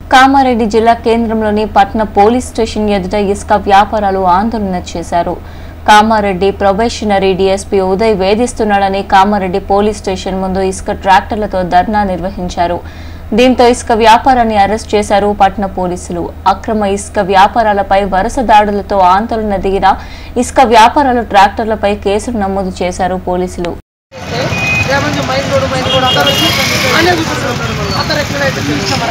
కామారెడ్డి జిల్లా కేంద్రంలోని పట్న police station ఎదుట ఇసుక వ్యాపారాలు ఆందోళన చేశారు కామారెడ్డి ప్రొబేషనరీ డీఎస్పీ ఉదయ్ వేధిస్తున్నాడని కామారెడ్డి పోలీస్ స్టేషన్ ముందు ఇసుక ట్రాక్టర్లతో ధర్నా నిర్వహించారు దీంతో ఇసుక వ్యాపారాన్ని అరెస్ట్ చేశారు పట్న పోలీసులు అక్రమ ఇసుక వ్యాపారాలపై వరుస దాడులతో ఆందోళన దిగిన ఇసుక వ్యాపారాలు ట్రాక్టర్లపై కేసులు నమోదు చేశారు పోలీసులు ఏమంటే మైండ్ రోడ్ మైండ్ రోడ్ అందరూ వచ్చి అనే చూపిస్తున్నారు అందరు ఎక్కడైతే చూపిస్తామని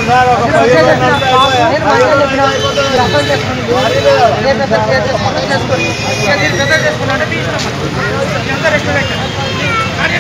నేను మాట్లాడి చెప్పిన మీరు అర్థం చేసుకోండి అదే పెద్ద కేసు చేసుకుని చేసుకోండి ఇక దీన్ని పెద్ద చేసుకున్నాడు అంటే ఇష్టం అందరు ఎక్కడ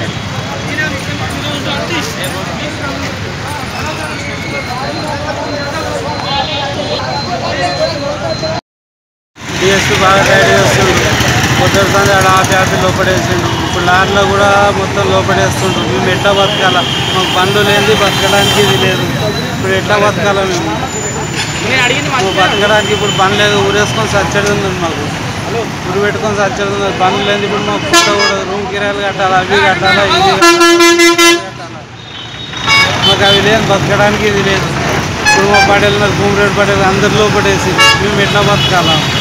డిఎస్పీ బాగా తయారు చేస్తుండ్రు పొద్దుడుతుంది ఆడ ఆపి ఆపి లోపడేసిండు ఇప్పుడు లారీలో కూడా మొత్తం లోపడేస్తుండ్రు మేము ఎట్లా బతకాల మాకు బండ్లు లేనిది బతకడానికి ఇది లేదు ఇప్పుడు ఎట్లా బతకాల మేము మాకు బతకడానికి ఇప్పుడు పని లేదు ఊరేసుకొని సచ్చడి ఉంది మాకు ఊరు పెట్టుకొని సచ్చడి ఉంది పనులు లేదు ఇప్పుడు మాకు పుట్ట కూడా రూమ్ కిరాయిలు కట్టాలి అవి కట్టాలా ఇది కట్టాలా మాకు అవి లేదు బతకడానికి ఇది లేదు ఇప్పుడు మా పడేలు భూమి రేటు పడేలు అందరిలో పడేసి మేము ఎట్లా బతకాలా